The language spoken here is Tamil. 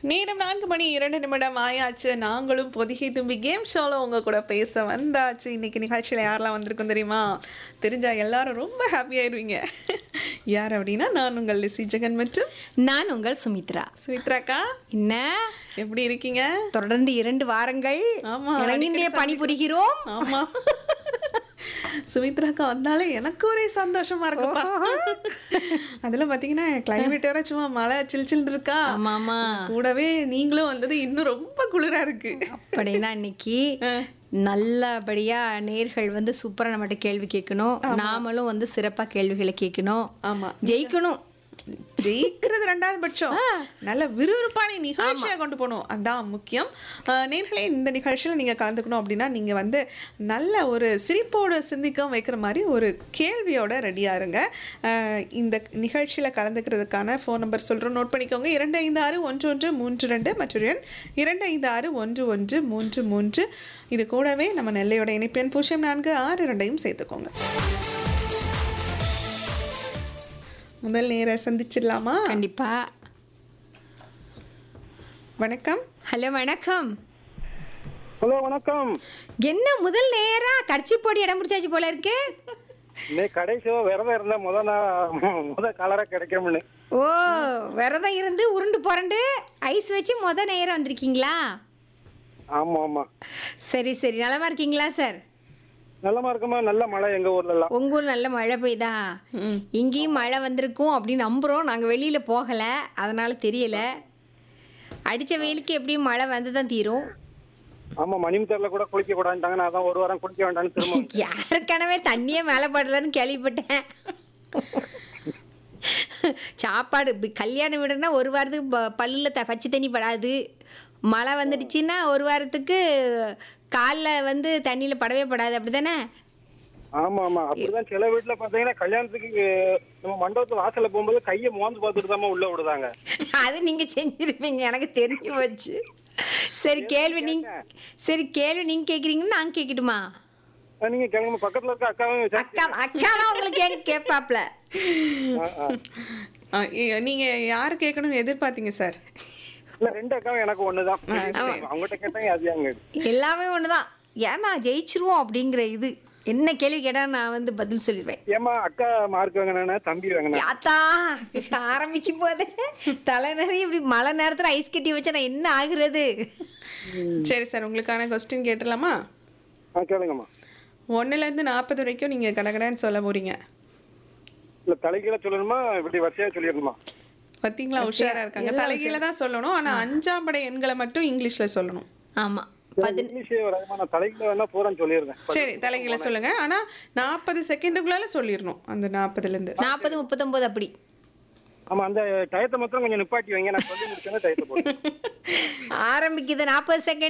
நேரம் நான்கு மணி இரண்டு நிமிடம் ஆயாச்சு நாங்களும் பொதிகை தும்பி கேம் ஷோவில் உங்க கூட பேச வந்தாச்சு இன்னைக்கு நிகழ்ச்சியில் யாரெல்லாம் வந்திருக்கும் தெரியுமா தெரிஞ்சா எல்லாரும் ரொம்ப ஹாப்பி ஆயிருவீங்க யார் அப்படின்னா நான் உங்கள் லிசி ஜெகன் மற்றும் நான் உங்கள் சுமித்ரா சுமித்ராக்கா என்ன எப்படி இருக்கீங்க தொடர்ந்து இரண்டு வாரங்கள் ஆமா, இணைந்தே அடிக்கடி பணிபுரிகிறோம் ஆமா சுமித்ராக்கா வந்தாலே எனக்கு ஒரே சந்தோஷமா இருக்குப்பா அதுல பாத்தீங்கன்னா கிளைமேட் வேற சும்மா மழை சில் சில் இருக்கா ஆமா ஆமா கூடவே நீங்களும் வந்தது இன்னும் ரொம்ப குளிரா இருக்கு அப்படின்னா இன்னைக்கு நல்லபடியா நேர்கள் வந்து சூப்பரா நம்மகிட்ட கேள்வி கேட்கணும் நாமளும் வந்து சிறப்பா கேள்விகளை கேட்கணும் ஆமா ஜெயிக்கணும் ஜெயிக்கிறது ரெண்டாவது பட்சம் நல்ல விறுவிறுப்பான நிகழ்ச்சியா கொண்டு போகணும் அதான் முக்கியம் அஹ், நேர்களே இந்த நிகழ்ச்சியில் நீங்க கலந்துக்கணும் அப்படின்னா நீங்க வந்து நல்ல ஒரு சிரிப்போட சிந்திக்கவும் வைக்கிற மாதிரி ஒரு கேள்வியோட ரெடியா இருங்க அஹ், இந்த நிகழ்ச்சியில கலந்துக்கிறதுக்கான ஃபோன் நம்பர் சொல்றோம் நோட் பண்ணிக்கோங்க இரண்டு ஐந்து ஆறு ஒன்று ஒன்று மூன்று ரெண்டு மற்றும் எண் இரண்டு ஐந்து ஆறு ஒன்று ஒன்று மூன்று மூன்று இது கூடவே நம்ம நெல்லையோட இணைப்பெண் பூஜ்ஜியம் நான்கு ஆறு ரெண்டையும் சேர்த்துக்கோங்க முதல் நேர சந்திச்சிடலாமா கண்டிப்பா வணக்கம் ஹலோ வணக்கம் ஹலோ வணக்கம் என்ன முதல் நேரா கடிச்சு போட்டு இடம் பிடிச்சாச்சு போல இருக்கு இன்னைக்கு கடைசியோ விரதம் இருந்த முத நான் முத கலரா கிடைக்கும்னு ஓ விரதம் இருந்து உருண்டு புரண்டு ஐஸ் வச்சு முத நேரம் வந்திருக்கீங்களா ஆமா ஆமா சரி சரி நலமா இருக்கீங்களா சார் நல்லமா இருக்குமா நல்ல மழை எங்க ஊர்ல எல்லாம் உங்க ஊர் நல்ல மழை பெய்தா ம். இங்கேயும் மழை வந்திருக்கும் அப்படின்னு நம்புறோம் நாங்க வெளியில போகல அதனால தெரியல அடிச்ச வெயிலுக்கு எப்படியும் மழை வந்து தான் தீரும் ஆமா மணிமுத்தர்ல கூட குளிக்க கூடாதுட்டாங்க நான் அதான் ஒரு வாரம் குளிக்க வேண்டாம்னு திரும்ப வந்தேன். யாருக்கனவே தண்ணியே மேலே படலன்னு கேள்விப்பட்டேன் சாப்பாடு இப்ப கல்யாண வீடுனா ஒரு வாரத்துக்கு ப- பல்லுல த பச்சை தண்ணி படாது மழை வந்துடுச்சுன்னா ஒரு வாரத்துக்கு காலில் வந்து தண்ணியில் படவே படாது அப்படிதானே ஆமா ஆமா அப்படிதான் சில வீட்டுல பாத்தீங்கன்னா கல்யாணத்துக்கு அஹ், நம்ம மண்டபத்து வாசல்ல போகும்போது கையை மோந்து பார்த்துட்டு தான் உள்ள விடுதாங்க அது நீங்க செஞ்சிருப்பீங்க எனக்கு தெரிஞ்சு போச்சு சரி கேள்வி நீங்க சரி கேள்வி நீங்க கேக்குறீங்கன்னா நான் கேட்கட்டுமா அஹ், நீங்க கிளம்ப பக்கத்துல இருக்க அக்காவும் விசாரிச்சு- அக்கா அக்கா தான் உங்களுக்கு கேட்க கேட்பாப்ல அஹ், அஹ். ஆ, இ- நீங்க யார் கேட்கணும்னு எதிர்பார்த்தீங்க சார் இல்ல ரெண்டு அக்காவும் எனக்கு ஒண்ணுதான் அவங்ககிட்ட கேட்டாங்க அது அங்க எல்லாமே ஒண்ணுதான் ஏன்னா ஜெயிச்சிருவோம் அப்படிங்கிற இது என்ன கேள்வி கேட்டா நான் வந்து பதில் சொல்லிடுவேன் ஏமா அக்கா மார்க் வாங்கினா தம்பி வாங்கினா யாத்தா ஆரம்பிக்கும் போது தலை நிறைய இப்படி மழை நேரத்துல ஐஸ் கட்டி வச்சா நான் என்ன ஆகுறது சரி சார் உங்களுக்கான கொஸ்டின் கேட்டலாமா ஆ கேளுங்கம்மா ஒண்ணுல இருந்து நாற்பது வரைக்கும் நீங்க கடகடன்னு சொல்ல போறீங்க இல்ல தலைகீழ சொல்லணுமா இப்படி வரிசையா சொல்லிடணுமா பாத்தீங்களா உஷாரா இருக்காங்க தலைகீழ தான் சொல்லணும் ஆனா அஞ்சாம் படை எண்களை மட்டும் இங்கிலீஷ்ல சொல்லணும் ஆமா இங்கிலீஷ் வராதுமா நான் தலைகீழ வேணா பூரா சொல்லிடுறேன் சரி தலைகீழ சொல்லுங்க ஆனா நாற்பது செகண்டுக்குள்ளால சொல்லிடணும் அந்த நாற்பதுல இருந்து நாற்பது முப்பத்தொன்பது அப்படி ஆமா அந்த டயத்தை மாத்திரம் கொஞ்சம் நிப்பாட்டி வைங்க நான் சொல்லி முடிச்சேன்னா டயத்தை போட்டு ஆரம்பிக்குது நாற்பது செகண்ட்